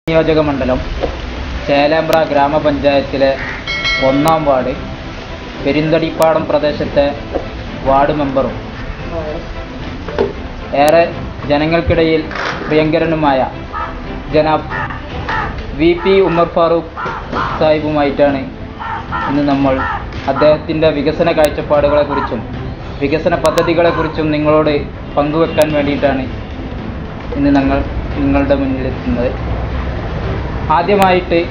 നിയോജക മണ്ഡലം ചേലേമ്പ്ര ഗ്രാമപഞ്ചായത്തിലെ ഒന്നാം വാർഡ് പെരിന്തടിപ്പാടം പ്രദേശത്തെ വാർഡ് മെമ്പറും ഏറെ ജനങ്ങൾക്കിടയിൽ പ്രിയങ്കരനുമായ ജനാബ് വി പി ഉമർ ഫാറൂഖ് സാഹിബുമായിട്ടാണ് ഇന്ന് നമ്മൾ അദ്ദേഹത്തിൻ്റെ വികസന കാഴ്ചപ്പാടുകളെക്കുറിച്ചും വികസന പദ്ധതികളെക്കുറിച്ചും നിങ്ങളോട് പങ്കുവെക്കാൻ വേണ്ടിയിട്ടാണ് ഇന്ന് ഞങ്ങൾ നിങ്ങളുടെ മുന്നിലെത്തുന്നത് ആദ്യമായിട്ട്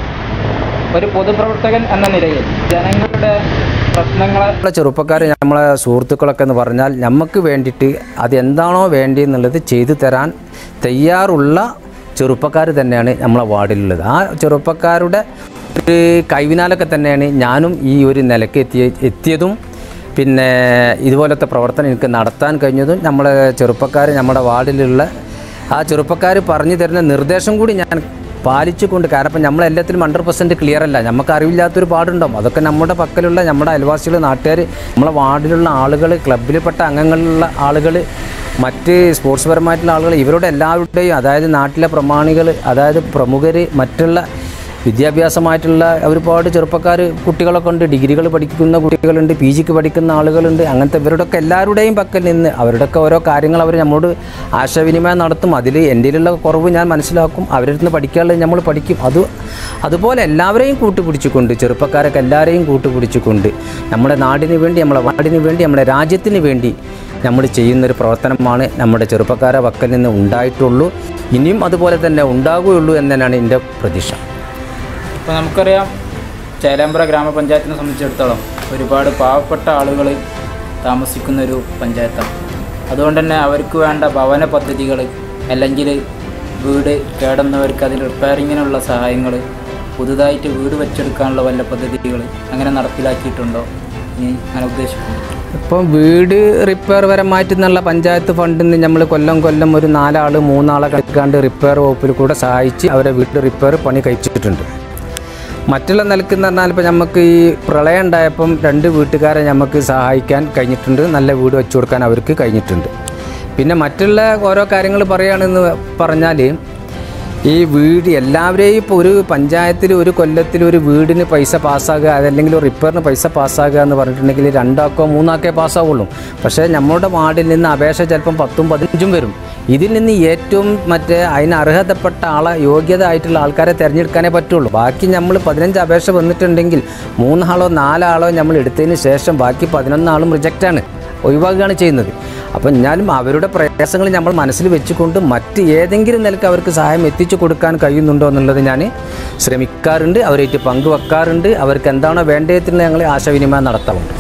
ഒരു പൊതുപ്രവർത്തകൻ എന്ന നിലയിൽ ജനങ്ങളുടെ പ്രശ്നങ്ങളെ നമ്മളെ ചെറുപ്പക്കാർ നമ്മളെ സുഹൃത്തുക്കളൊക്കെ എന്ന് പറഞ്ഞാൽ നമുക്ക് വേണ്ടിയിട്ട് അതെന്താണോ വേണ്ടിയെന്നുള്ളത് ചെയ്തു തരാൻ തയ്യാറുള്ള ചെറുപ്പക്കാർ തന്നെയാണ് നമ്മളെ വാർഡിലുള്ളത് ആ ചെറുപ്പക്കാരുടെ ഒരു കൈവിനാലൊക്കെ തന്നെയാണ് ഞാനും ഈ ഒരു നിലയ്ക്ക് എത്തിയ എത്തിയതും പിന്നെ ഇതുപോലത്തെ പ്രവർത്തനം എനിക്ക് നടത്താൻ കഴിഞ്ഞതും നമ്മളെ ചെറുപ്പക്കാർ നമ്മുടെ വാർഡിലുള്ള ആ ചെറുപ്പക്കാർ പറഞ്ഞു തരുന്ന നിർദ്ദേശം കൂടി ഞാൻ പാലിച്ചുകൊണ്ട് കാരണം ഇപ്പം നമ്മളെല്ലാത്തിലും ഹൺഡ്രഡ് പെർസെൻറ്റ് ക്ലിയർ അല്ല നമുക്ക് അറിവില്ലാത്തൊരു പാടുണ്ടാവും അതൊക്കെ നമ്മുടെ പക്കലുള്ള നമ്മുടെ അയൽവാസികൾ നാട്ടുകാർ നമ്മളെ വാർഡിലുള്ള ആളുകൾ ക്ലബിൽപ്പെട്ട അംഗങ്ങളിലുള്ള ആളുകൾ മറ്റ് സ്പോർട്സ് പരമായിട്ടുള്ള ആളുകൾ ഇവരുടെ എല്ലാവരുടെയും അതായത് നാട്ടിലെ പ്രമാണികൾ അതായത് പ്രമുഖർ മറ്റുള്ള വിദ്യാഭ്യാസമായിട്ടുള്ള ഒരുപാട് ചെറുപ്പക്കാർ കുട്ടികളൊക്കെ ഉണ്ട് ഡിഗ്രികൾ പഠിക്കുന്ന കുട്ടികളുണ്ട് പി ജിക്ക് പഠിക്കുന്ന ആളുകളുണ്ട് അങ്ങനത്തെ ഇവരുടെയൊക്കെ എല്ലാവരുടെയും പക്കൽ നിന്ന് അവരുടെയൊക്കെ ഓരോ കാര്യങ്ങൾ അവർ നമ്മളോട് ആശയവിനിമയം നടത്തും അതിൽ എൻ്റെയിലുള്ള കുറവ് ഞാൻ മനസ്സിലാക്കും അവരുടെ അടുത്ത് പഠിക്കാനുള്ളത് നമ്മൾ പഠിക്കും അത് അതുപോലെ എല്ലാവരെയും കൂട്ടുപിടിച്ചുകൊണ്ട് ചെറുപ്പക്കാരൊക്കെ എല്ലാവരെയും കൂട്ടുപിടിച്ചുകൊണ്ട് നമ്മുടെ നാടിന് വേണ്ടി നമ്മളെ നാടിന് വേണ്ടി നമ്മുടെ രാജ്യത്തിന് വേണ്ടി നമ്മൾ ചെയ്യുന്നൊരു പ്രവർത്തനമാണ് നമ്മുടെ ചെറുപ്പക്കാരെ പക്കൽ നിന്ന് ഉണ്ടായിട്ടുള്ളൂ ഇനിയും അതുപോലെ തന്നെ ഉണ്ടാകുകയുള്ളൂ എന്ന് തന്നെയാണ് എൻ്റെ പ്രതീക്ഷ ഇപ്പോൾ നമുക്കറിയാം ചേലേമ്പ്ര ഗ്രാമപഞ്ചായത്തിനെ സംബന്ധിച്ചിടത്തോളം ഒരുപാട് പാവപ്പെട്ട ആളുകൾ താമസിക്കുന്ന ഒരു പഞ്ചായത്താണ് അതുകൊണ്ട് തന്നെ അവർക്ക് വേണ്ട ഭവന പദ്ധതികൾ അല്ലെങ്കിൽ വീട് കേടുന്നവർക്ക് അതിൽ റിപ്പയറിങ്ങിനുള്ള സഹായങ്ങൾ പുതുതായിട്ട് വീട് വെച്ചെടുക്കാനുള്ള വല്ല പദ്ധതികൾ അങ്ങനെ നടപ്പിലാക്കിയിട്ടുണ്ടോ ഇനി ഞാൻ ഉദ്ദേശിക്കുന്നു ഇപ്പം വീട് റിപ്പയർ പരമായിട്ട് എന്നുള്ള പഞ്ചായത്ത് ഫണ്ടിൽ നിന്ന് നമ്മൾ കൊല്ലം കൊല്ലം ഒരു നാലാൾ മൂന്നാളെ കളിക്കാണ്ട് റിപ്പയർ വകുപ്പിൽ കൂടെ സഹായിച്ച് അവരെ വീട് റിപ്പയർ പണി കഴിച്ചിട്ടുണ്ട് മറ്റുള്ള നിലക്കെന്ന് പറഞ്ഞാൽ ഇപ്പോൾ നമുക്ക് ഈ പ്രളയം ഉണ്ടായപ്പം രണ്ട് വീട്ടുകാരെ നമുക്ക് സഹായിക്കാൻ കഴിഞ്ഞിട്ടുണ്ട് നല്ല വീട് വെച്ചു കൊടുക്കാൻ അവർക്ക് കഴിഞ്ഞിട്ടുണ്ട് പിന്നെ മറ്റുള്ള ഓരോ കാര്യങ്ങൾ പറയുകയാണെന്ന് പറഞ്ഞാൽ ഈ വീട് എല്ലാവരെയും ഇപ്പോൾ ഒരു പഞ്ചായത്തിൽ ഒരു കൊല്ലത്തിൽ ഒരു വീടിന് പൈസ പാസ്സാകുക അതല്ലെങ്കിൽ ഒരു റിപ്പയറിന് പൈസ പാസ്സാകുക എന്ന് പറഞ്ഞിട്ടുണ്ടെങ്കിൽ രണ്ടാക്കോ മൂന്നാക്കേ പാസ്സാവുള്ളൂ പക്ഷേ നമ്മുടെ വാർഡിൽ നിന്ന് അപേക്ഷ ചിലപ്പം പത്തും പതിനഞ്ചും വരും ഇതിൽ നിന്ന് ഏറ്റവും മറ്റേ അതിന് അർഹതപ്പെട്ട ആളെ യോഗ്യത ആയിട്ടുള്ള ആൾക്കാരെ തിരഞ്ഞെടുക്കാനേ പറ്റുള്ളൂ ബാക്കി നമ്മൾ പതിനഞ്ച് അപേക്ഷ വന്നിട്ടുണ്ടെങ്കിൽ മൂന്നാളോ നാലാളോ നമ്മൾ എടുത്തതിന് ശേഷം ബാക്കി പതിനൊന്നാളും റിജക്റ്റാണ് ഒഴിവാക്കുകയാണ് ചെയ്യുന്നത് അപ്പം എന്നാലും അവരുടെ പ്രയാസങ്ങൾ നമ്മൾ മനസ്സിൽ വെച്ചുകൊണ്ട് മറ്റ് ഏതെങ്കിലും നിലക്ക് അവർക്ക് സഹായം എത്തിച്ചു കൊടുക്കാൻ കഴിയുന്നുണ്ടോ എന്നുള്ളത് ഞാൻ ശ്രമിക്കാറുണ്ട് അവരായിട്ട് പങ്കുവെക്കാറുണ്ട് അവർക്ക് എന്താണോ വേണ്ടതെന്ന് ഞങ്ങൾ ആശയവിനിമയം നടത്താറുണ്ട്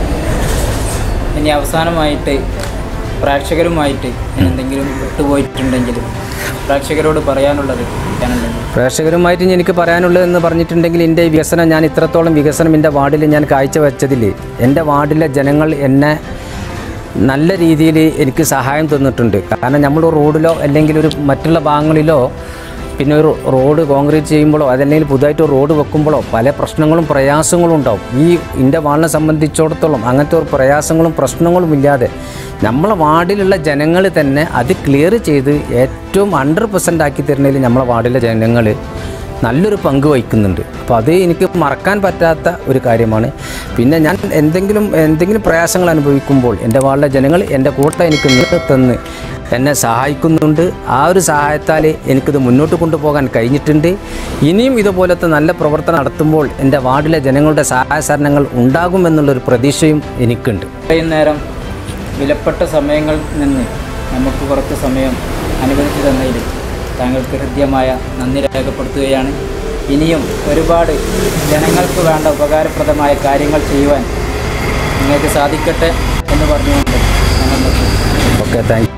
ഇനി അവസാനമായിട്ട് പ്രേക്ഷകരുമായിട്ട് ഞാൻ എന്തെങ്കിലും വിട്ടുപോയിട്ടുണ്ടെങ്കിലും പ്രേക്ഷകരോട് പറയാനുള്ളത് ഞാനുണ്ടെങ്കിൽ പ്രേക്ഷകരുമായിട്ട് ഇനി എനിക്ക് പറയാനുള്ളതെന്ന് പറഞ്ഞിട്ടുണ്ടെങ്കിൽ എൻ്റെ വികസനം ഞാൻ ഇത്രത്തോളം വികസനം എൻ്റെ വാർഡിൽ ഞാൻ കാഴ്ചവെച്ചതിൽ എൻ്റെ വാർഡിലെ ജനങ്ങൾ എന്നെ നല്ല രീതിയിൽ എനിക്ക് സഹായം തന്നിട്ടുണ്ട് കാരണം നമ്മൾ റോഡിലോ അല്ലെങ്കിൽ ഒരു മറ്റുള്ള ഭാഗങ്ങളിലോ പിന്നെ ഒരു റോഡ് കോൺക്രീറ്റ് ചെയ്യുമ്പോഴോ അതല്ലെങ്കിൽ പുതുതായിട്ട് ഒരു റോഡ് വെക്കുമ്പോഴോ പല പ്രശ്നങ്ങളും പ്രയാസങ്ങളും ഉണ്ടാവും ഈ എൻ്റെ വാർഡിനെ സംബന്ധിച്ചിടത്തോളം അങ്ങനത്തെ ഒരു പ്രയാസങ്ങളും പ്രശ്നങ്ങളും ഇല്ലാതെ നമ്മളെ വാർഡിലുള്ള ജനങ്ങൾ തന്നെ അത് ക്ലിയർ ചെയ്ത് ഏറ്റവും ഹൺഡ്രഡ് പെർസെൻ്റ് ആക്കി തരുന്നതിൽ നമ്മളെ വാർഡിലെ ജനങ്ങൾ നല്ലൊരു പങ്ക് വഹിക്കുന്നുണ്ട് അപ്പോൾ അത് എനിക്ക് മറക്കാൻ പറ്റാത്ത ഒരു കാര്യമാണ് പിന്നെ ഞാൻ എന്തെങ്കിലും എന്തെങ്കിലും പ്രയാസങ്ങൾ അനുഭവിക്കുമ്പോൾ എൻ്റെ വാർഡിലെ ജനങ്ങൾ എൻ്റെ കൂട്ടം എനിക്ക് നിന്ന് തന്ന് എന്നെ സഹായിക്കുന്നുണ്ട് ആ ഒരു സഹായത്താൽ എനിക്കിത് മുന്നോട്ട് കൊണ്ടുപോകാൻ കഴിഞ്ഞിട്ടുണ്ട് ഇനിയും ഇതുപോലത്തെ നല്ല പ്രവർത്തനം നടത്തുമ്പോൾ എൻ്റെ വാർഡിലെ ജനങ്ങളുടെ സഹായ സഹകരണങ്ങൾ ഉണ്ടാകുമെന്നുള്ളൊരു പ്രതീക്ഷയും എനിക്കുണ്ട് ഇത്രയും നേരം വിലപ്പെട്ട സമയങ്ങളിൽ നിന്ന് നമുക്ക് കുറച്ച് സമയം അനുവദിച്ചു തന്നതിൽ താങ്കൾക്ക് ഹൃദ്യമായ നന്ദി രേഖപ്പെടുത്തുകയാണ് ഇനിയും ഒരുപാട് ജനങ്ങൾക്ക് വേണ്ട ഉപകാരപ്രദമായ കാര്യങ്ങൾ ചെയ്യുവാൻ നിങ്ങൾക്ക് സാധിക്കട്ടെ എന്ന് പറഞ്ഞുകൊണ്ട് ഞങ്ങൾ നിർത്തുന്നു ഓക്കെ താങ്ക്